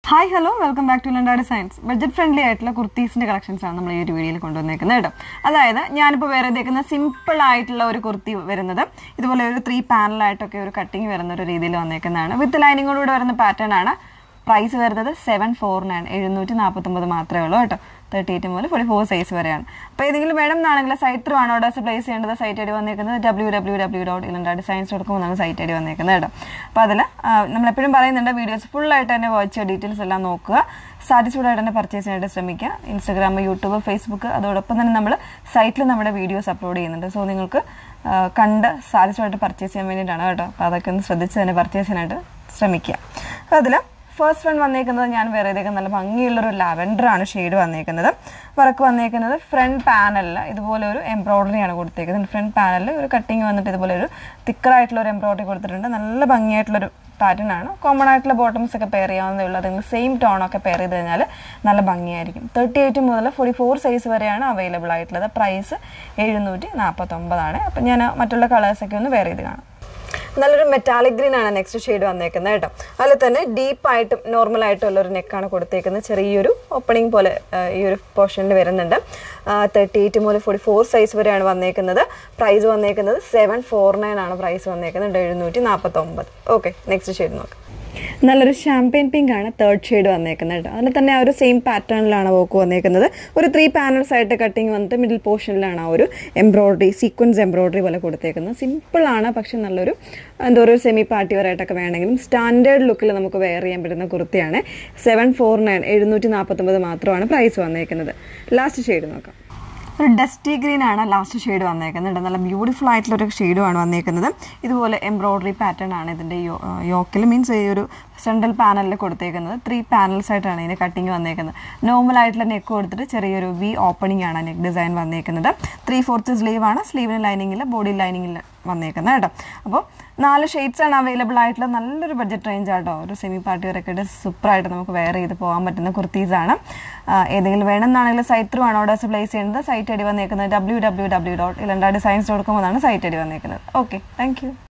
hi hello welcome back to Elanda designs budget friendly ആയിട്ടുള്ള കുർത്തീസിന്റെ collections ആണ് നമ്മൾ ഈ ഒരു വീഡിയോയിൽ കൊണ്ടുവന്നേക്കുന്നത് കേട്ടോ അതായത് ഞാനിപ്പോൾ വേറെ ഇതേക്കുന്ന സിമ്പിൾ ആയിട്ടുള്ള ഒരു കുർത്തി വരുന്നത് ഇതുപോലെ ഒരു ത്രീ പാനലായിട്ടൊക്കെ ഒരു കട്ടിങ് വരുന്ന ഒരു രീതിയിൽ വന്നേക്കുന്നതാണ് വിത്ത് ലൈനിങ്ങോടുകൂടെ വരുന്ന പാറ്റേൺ ആണ് പ്രൈസ് വരുന്നത് സെവൻ ഫോർ നയൻ എഴുന്നൂറ്റി നാൽപ്പത്തൊമ്പത് മാത്രമേ ഉള്ളൂ കേട്ടോ തേർട്ടി എയ്റ്റ് മുതൽ ഫോർട്ടി ഫോർ സൈസ് വരെയാണ് അപ്പോൾ ഏതെങ്കിലും വേണം എന്നാണെങ്കിൽ സൈറ്റ് ത്രൂ ആണ് ഓർഡേഴ്സ് പ്ലേസ് ചെയ്യേണ്ടത് സൈറ്റ് ഐ ഡി വന്നേക്കുന്നത് W W W dot Elanda designs dot com എന്നാണ് സൈറ്റ് ഐ ഡി വന്നേക്കുന്നത് കേട്ടോ അപ്പോൾ അതിൽ നമ്മളെപ്പോഴും പറയുന്നുണ്ട് വീഡിയോസ് ഫുള്ളായിട്ട് തന്നെ വാച്ച് ഡീറ്റെയിൽസ് എല്ലാം നോക്കുക സാറ്റിസ്ഫൈഡ് ആയിട്ട് തന്നെ പർച്ചേസ് ചെയ്യാനായിട്ട് ശ്രമിക്കുക ഇൻസ്റ്റാഗ്രാം യൂട്യൂബ് ഫേസ്ബുക്ക് അതോടൊപ്പം തന്നെ നമ്മൾ സൈറ്റിൽ നമ്മുടെ വീഡിയോസ് അപ്ലോഡ് ചെയ്യുന്നുണ്ട് സോ നിങ്ങൾക്ക് ആ, കണ്ട് സാറ്റിസ്ഫൈഡ് ആയിട്ട് പർച്ചേസ് ചെയ്യാൻ വേണ്ടിയിട്ടാണ് കേട്ടോ അപ്പോൾ അതൊക്കെ ഒന്ന് ശ്രദ്ധിച്ച് തന്നെ പർച്ചേസ് ചെയ്യാനായിട്ട് ശ്രമിക്കുക അപ്പോൾ അതിൽ ഫസ്റ്റ് വൺ വന്നേക്കുന്നത് ഞാൻ വേറെ ഏതൊക്കെ നല്ല ഭംഗിയുള്ളൊരു ലാവൻഡർ ആണ് ഷെയ്ഡ് വന്നേക്കുന്നത് വർക്ക് വന്നേക്കുന്നത് ഫ്രണ്ട് പാനലിൽ ഇതുപോലെ ഒരു എംബ്രോയിഡറി ആണ് കൊടുത്തേക്കുന്നത് ഫ്രണ്ട് പാനലിൽ ഒരു കട്ടിങ് വന്നിട്ട് ഇതുപോലെ ഒരു തിക്കറായിട്ടുള്ള ഒരു എംബ്രോയിഡറി കൊടുത്തിട്ടുണ്ട് നല്ല ഭംഗിയായിട്ടുള്ളൊരു പാറ്റേൺ ആണ് കോമൺ ആയിട്ടുള്ള ബോട്ടംസ് ഒക്കെ പെയർ ചെയ്യാവുന്നതേ ഉള്ളൂ അതെങ്കിൽ സെയിം ടോൺ ഒക്കെ പെയർ ചെയ്ത് കഴിഞ്ഞാൽ നല്ല ഭംഗിയായിരിക്കും തേർട്ടി എയ്റ്റ് മുതൽ ഫോർട്ടി ഫോർ സൈസ് വരെയാണ് അവൈലബിൾ ആയിട്ടുള്ളത് പ്രൈസ് എഴുന്നൂറ്റി നാൽപ്പത്തൊമ്പതാണ് അപ്പം ഞാൻ മറ്റുള്ള കളേഴ്സൊക്കെ ഒന്ന് വെയർ ചെയ്ത് കാണാം നല്ലൊരു മെറ്റാലിക് ഗ്രീൻ ആണ് നെക്സ്റ്റ് ഷെയ്ഡ് വന്നേക്കുന്നത് കേട്ടോ അതിൽ തന്നെ ഡീപ്പായിട്ടും നോർമൽ ആയിട്ടുള്ള ഒരു നെക്കാണ് കൊടുത്തേക്കുന്നത് ചെറിയൊരു ഓപ്പണിംഗ് പോലെ ആ, ഈ ഒരു പോർഷനിൽ വരുന്നുണ്ട് തേർട്ടി എയ്റ്റ് മുതൽ ഫോർട്ടി ഫോർ സൈസ് വരെയാണ് വന്നേക്കുന്നത് പ്രൈസ് വന്നേക്കുന്നത് സെവൻ ഫോർ നയൻ ആണ് പ്രൈസ് വന്നേക്കുന്നത് എഴുന്നൂറ്റി നാൽപ്പത്തൊമ്പത് ഓക്കെ നെക്സ്റ്റ് ഷെയ്ഡ് നോക്കാം നല്ലൊരു ഷാമ്പയിൻ പിങ്ക് ആണ് തേർഡ് ഷെയ്ഡ് വന്നേക്കുന്നത് കേട്ടോ അതിൽ തന്നെ ആ ഒരു സെയിം പാറ്റേണിലാണ് വോക്ക് വന്നേക്കുന്നത് ഒരു ത്രീ പാനൽസ് ആയിട്ട് കട്ടിങ് വന്നിട്ട് മിഡിൽ പോർഷനിലാണ് ആ ഒരു എംബ്രോയിഡറി സീക്വൻസ് എംബ്രോയിഡറി പോലെ കൊടുത്തേക്കുന്നത് സിമ്പിൾ ആണ് പക്ഷെ നല്ലൊരു എന്താ ഒരു സെമി പാർട്ടി വെയറായിട്ടൊക്കെ വേണമെങ്കിലും സ്റ്റാൻഡേർഡ് ലുക്കിൽ നമുക്ക് വെയർ ചെയ്യാൻ പറ്റുന്ന കുർത്തിയാണ് സെവൻ ഫോർ നയൻ എഴുന്നൂറ്റി നാൽപ്പത്തൊമ്പത് മാത്രമാണ് പ്രൈസ് വന്നേക്കുന്നത് ലാസ്റ്റ് ഷെയ്ഡ് നോക്കാം ഒരു ഡസ്റ്റി ഗ്രീൻ ആണ് ലാസ്റ്റ് ഷെയ്ഡ് വന്നേക്കുന്നത് നല്ല ബ്യൂട്ടിഫുൾ ആയിട്ടുള്ള ഒരു ഷെയ്ഡുമാണ് വന്നേക്കുന്നത് ഇതുപോലെ എംബ്രോയിഡറി പാറ്റേൺ ആണ് ഇതിൻ്റെ യോക്കിൽ മീൻസ് ഈ ഒരു സെൻട്രൽ പാനലിൽ കൊടുത്തേക്കുന്നത് ത്രീ പാനൽസ് ആയിട്ടാണ് ഇതിന് കട്ടിങ് വന്നേക്കുന്നത് നോർമൽ ആയിട്ടുള്ള നെക്ക് കൊടുത്തിട്ട് ചെറിയൊരു വി ഓപ്പണിംഗ് ആണ് നെക്ക് ഡിസൈൻ വന്നേക്കുന്നത് ത്രീ ഫോർത്ത് സ്ലീവ് ആണ് സ്ലീവിന് ലൈനിങ്ങിൽ ബോഡി ലൈനിങ്ങിൽ വന്നേക്കുന്നത് കേട്ടോ അപ്പോൾ നാല് ഷെയ്ഡ്സ് ആണ് അവൈലബിൾ ആയിട്ടുള്ള നല്ലൊരു ബഡ്ജറ്റ് റേഞ്ച് ആട്ടോ ഒരു സെമി പാർട്ടി വരെയൊക്കെ ആയിട്ട് സൂപ്പറായിട്ട് നമുക്ക് വെയർ ചെയ്ത് പോകാൻ പറ്റുന്ന കുർത്തീസാണ് ഏതെങ്കിലും വേണമെന്നാണെങ്കിൽ സൈറ്റ് ത്രൂ ആണ് ഓർഡേഴ്സ് പ്ലേസ് ചെയ്യുന്നത് സൈറ്റ് ഐ ഡി വന്നേക്കുന്നത് W W W dot Elanda designs dot com എന്നാണ് സൈറ്റ് ഐ ഡി വന്നേക്കുന്നത് ഓക്കെ താങ്ക് യു